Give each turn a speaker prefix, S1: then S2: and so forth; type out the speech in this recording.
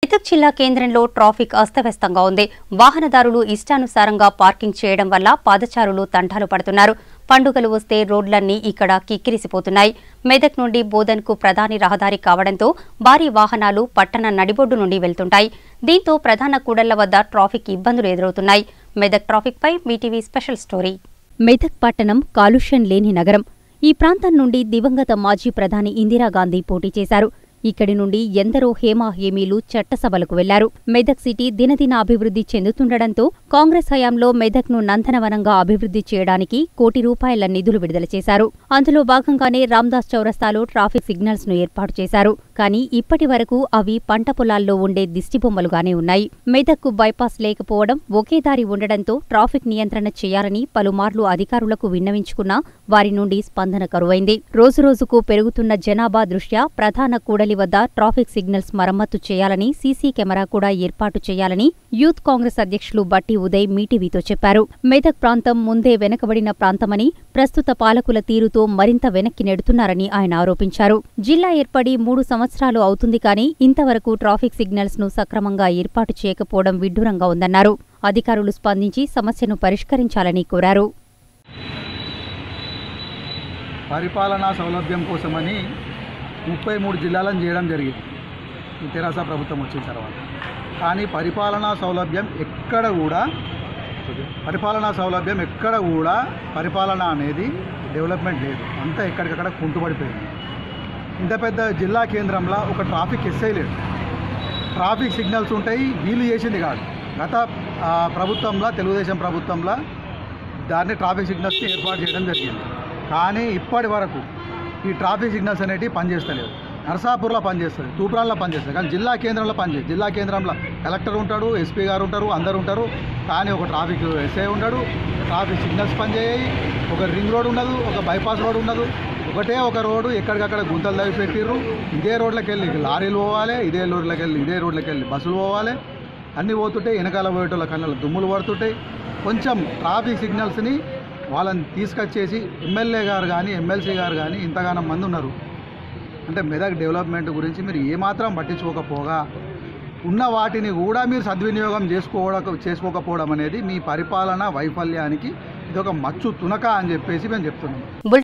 S1: మెదక్ జిల్లా కేంద్రంలో ట్రాఫిక్ అస్తవ్యస్తంగా ఉంది వాహనదారులు ఇష్టానుసారంగా పార్కింగ్ చేయడం వల్ల పాదచారులు తంటాలు పడుతున్నారు పండుగలు వస్తే రోడ్లన్నీ ఇక్కడ కిక్కిరిసిపోతున్నాయి మెదక్ నుండి బోధన్కు ప్రధాని రహదారి కావడంతో భారీ వాహనాలు పట్టణ నడిబొడ్డు నుండి వెళ్తుంటాయి దీంతో ప్రధాన కూడళ్ల వద్ద ట్రాఫిక్ ఇబ్బందులు ఎదురవుతున్నాయి మెదక్ ట్రాఫిక్పై మీటీవీ స్పెషల్ స్టోరీ మెదక్ పట్టణం కాలుష్యం లేని నగరం ఈ ప్రాంతం నుండి దివంగత మాజీ ప్రధాని ఇందిరాగాంధీ పోటీ చేశారు ఇక్కడి నుండి ఎందరో హేమా హేమీలు చట్టసభలకు వెళ్లారు మెదక్ సిటీ దినదిన అభివృద్ధి చెందుతుండటంతో కాంగ్రెస్ హయాంలో మెదక్ను నందనవనంగా అభివృద్ధి చేయడానికి కోటి రూపాయల నిధులు విడుదల చేశారు అందులో భాగంగానే రామ్దాస్ చౌరస్తాలో ట్రాఫిక్ సిగ్నల్స్ ను ఏర్పాటు చేశారు కానీ ఇప్పటి వరకు అవి పంట పొలాల్లో ఉండే దిష్టిబొమ్మలుగానే ఉన్నాయి మెదక్కు బైపాస్ లేకపోవడం ఒకే దారి ఉండడంతో ట్రాఫిక్ నియంత్రణ చేయాలని పలుమార్లు అధికారులకు విన్నవించుకున్నా వారి నుండి స్పందన కరువైంది రోజురోజుకు పెరుగుతున్న జనాభా దృష్ట్యా ప్రధాన కూడలి వద్ద ట్రాఫిక్ సిగ్నల్స్ మరమ్మతు చేయాలని సీసీ కెమెరా కూడా ఏర్పాటు చేయాలని యూత్ కాంగ్రెస్ అధ్యక్షులు బట్టి ఉదయ్ మీటీవీతో చెప్పారు మెదక్ ప్రాంతం ముందే వెనకబడిన ప్రాంతమని ప్రస్తుత పాలకుల తీరుతో మరింత వెనక్కి నెడుతున్నారని ఆయన ఆరోపించారు జిల్లా ఏర్పడి మూడు సంవత్సరాలు అవుతుంది కానీ ఇంతవరకు ట్రాఫిక్ సిగ్నల్స్ ను సక్రమంగా ఏర్పాటు చేయకపోవడం విడ్డూరంగా ఉందన్నారు అధికారులు స్పందించి సమస్యను పరిష్కరించాలని కోరారు
S2: పరిపాలనా సౌలభ్యం కోసమని ముప్పై మూడు జిల్లాలను చేయడం జరిగింది ఈ తెరాస ప్రభుత్వం వచ్చిన తర్వాత కానీ పరిపాలనా సౌలభ్యం ఎక్కడ కూడా పరిపాలనా సౌలభ్యం ఎక్కడ కూడా పరిపాలన అనేది డెవలప్మెంట్ లేదు అంతా ఎక్కడికక్కడ కుంటుపడిపోయింది ఇంత పెద్ద జిల్లా కేంద్రంలో ఒక ట్రాఫిక్ ఎస్ఐ లేదు ట్రాఫిక్ సిగ్నల్స్ ఉంటాయి వీలు చేసింది కాదు గత ఆ, ప్రభుత్వంలో తెలుగుదేశం ప్రభుత్వంలో దాన్ని ట్రాఫిక్ సిగ్నల్స్ని ఏర్పాటు చేయడం జరిగింది కానీ ఇప్పటి వరకు ఈ ట్రాఫిక్ సిగ్నల్స్ అనేటివి పనిచేస్తలేవు నరసాపూర్లో పనిచేస్తుంది తూప్రాల్లో పనిచేస్తుంది కానీ జిల్లా కేంద్రంలో పనిచేస్తుంది జిల్లా కేంద్రంలో కలెక్టర్ ఉంటాడు ఎస్పీ గారు ఉంటారు అందరు ఉంటారు కానీ ఒక ట్రాఫిక్ ఎస్ఐ ఉండడు ట్రాఫిక్ సిగ్నల్స్ పనిచేయాయి ఒక రింగ్ రోడ్ ఉండదు ఒక బైపాస్ రోడ్ ఉండదు ఒకటే ఒక రోడ్డు ఎక్కడికక్కడ గుంతలు తవ్వి పెట్టిర్రు ఇదే రోడ్లకి వెళ్ళి లారీలు పోవాలి ఇదే రోడ్లకి వెళ్ళి ఇదే రోడ్లకి వెళ్ళి బస్సులు పోవాలి అన్నీ పోతుంటాయి వెనకాల పోయేటోళ్ళ కళ్ళ దుమ్ములు పడుతుంటాయి కొంచెం ట్రాఫిక్ సిగ్నల్స్ని వాళ్ళని తీసుకొచ్చేసి ఎమ్మెల్యే గారు కానీ ఎమ్మెల్సీ గారు కానీ ఇంతగానం మంది ఉన్నారు అంటే మెదక్ డెవలప్మెంట్ గురించి మీరు ఏమాత్రం పట్టించుకోకపోగా ఉన్న వాటిని కూడా మీరు సద్వినియోగం చేసుకోవడం చేసుకోకపోవడం అనేది మీ పరిపాలన వైఫల్యానికి ఇది ఒక మచ్చు తునక అని చెప్పేసి మేము చెప్తున్నాం